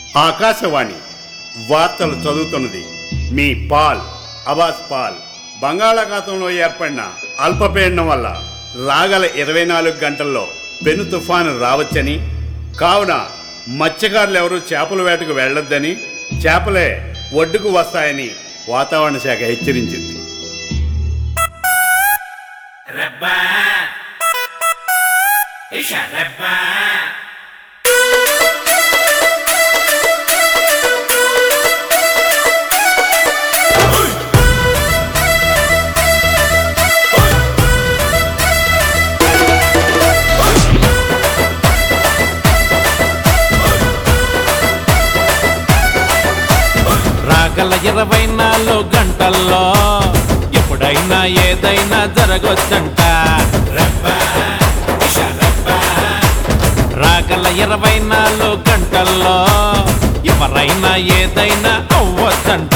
ఆకాశవాణి వార్తలు చదువుతున్నది మీ Paul అబాస్ Paul బంగాళాఖాతంలో ఏర్పడిన అల్పపీడనం వల్ల రాగల ఇరవై నాలుగు గంటల్లో పెను తుఫాను రావచ్చని కావున మత్స్యకారులు ఎవరూ చేపల వేటకు వెళ్ళొద్దని చేపలే ఒడ్డుకు వస్తాయని వాతావరణ శాఖ హెచ్చరించింది ربا ايش ربا రాగల ఇరవై నాలుగు గంటల్లో ఎప్పుడైనా ఏదైనా జరగొచ్చంట రాగల ఇరవై నాలుగు గంటల్లో ఎవరైనా ఏదైనా అవ్వచ్చంట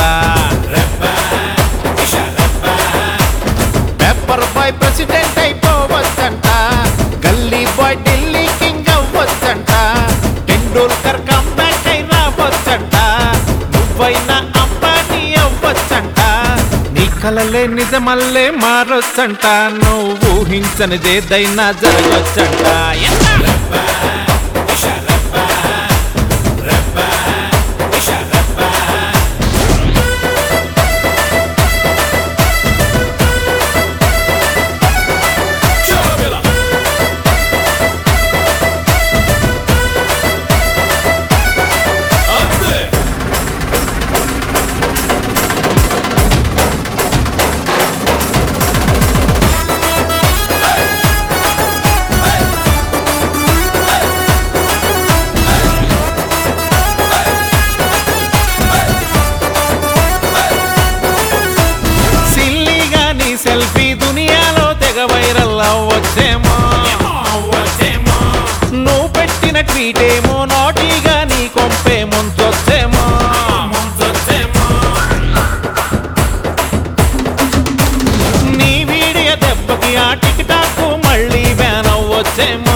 పేపర్ బాయ్ ప్రెసిడెంట్ అయిపోవచ్చంట గల్లీ బాయ్ ఢిల్లీ కింగ్ అవ్వచ్చంట టెండూల్కర్ కంబ్యాక్ అయి రావచ్చంట నువ్వైనా అంబానీ అవ్వచ్చంట నీ కలలే నిజమల్లే మారొచ్చంట నువ్వు ఊహించనిదేదైనా జరగొచ్చంట ఎంత? సిల్లీగా నీ సెల్ఫీ దునియాలో తెగ వైరల్ అవ్వచ్చేమో నువ్వు పెట్టిన ట్వీట్ ఏమో నాటీగా నీ కొంపే ముంచొచ్చేమో నీ వీడియో దెబ్బకి ఆ టిక్ టాక్ మళ్ళీ బ్యాన్ అవ్వచ్చేమో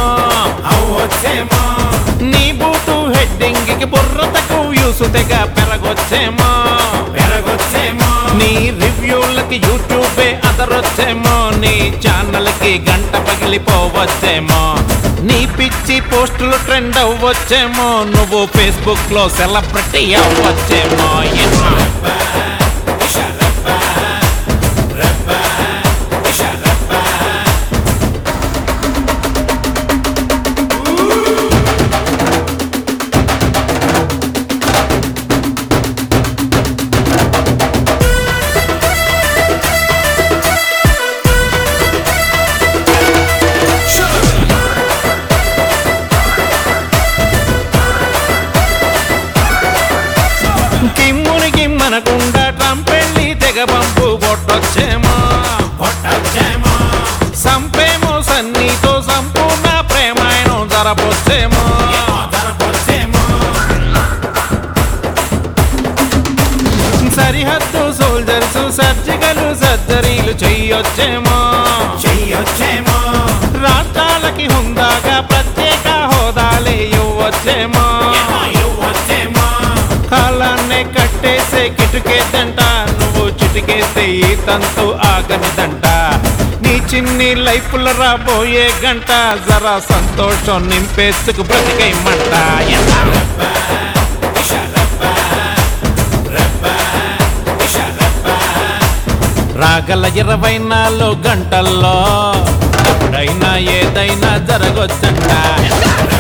నీ బూటు హెడ్డింగ్ కి బుర్రతకు వ్యూస్ తెగ పెరగొచ్చేమో నీ రివ్యూలకి యూట్యూబే అదరొచ్చేమో నీ ఛానల్ కి గంట పగిలిపోవచ్చేమో నీ పిచ్చి పోస్టులు ట్రెండ్ అవ్వచ్చేమో నువ్వు ఫేస్బుక్ లో సెలబ్రిటీ అవ్వచ్చేమో ఎన్నో. కిమ్ముని కిమ్మనకుండా ట్రంపెళ్ళి తెగ పంపు కొట్టొచ్చేమో సంపేమో సన్నీతో సంపూర్ణ ప్రేమాయణం జరపొచ్చేమో సరిహద్దు సోల్జర్స్ సర్జికల్ సర్జరీలు చెయ్యొచ్చేమో రాష్ట్రాలకి హుందాగా ప్రత్యేక హోదాలే ఇవ్వచ్చేమో కాలాన్నే కట్టేసే కిటుకేదంట నువ్వు చిటికేస్తే ఈ తంతు ఆగనిదంట నీ చిన్ని లైఫ్లో రాబోయే గంట జరా సంతోషం నింపేసుకు బ్రతికేయమంట ఎంత? రాగల ఇరవై నాలుగు గంటల్లో ఎప్పుడైనా ఏదైనా జరగొచ్చంట